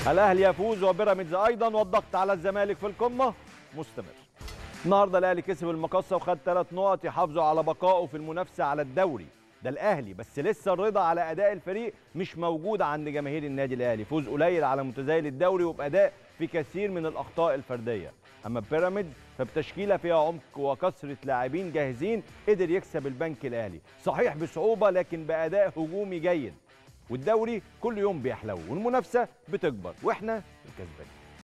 الاهلي يفوز وبيراميدز ايضا والضغط على الزمالك في القمه مستمر النهارده الاهلي كسب المقصه وخد ثلاث نقط يحافظوا على بقائه في المنافسه على الدوري ده الاهلي بس لسه الرضا على اداء الفريق مش موجود عند جماهير النادي الاهلي فوز قليل على متزايل الدوري وباداء في كثير من الاخطاء الفرديه اما بيراميدز فبتشكيله فيها عمق وكثره لاعبين جاهزين قدر يكسب البنك الاهلي صحيح بصعوبه لكن باداء هجومي جيد والدوري كل يوم بيحلو والمنافسه بتكبر واحنا الكسبانين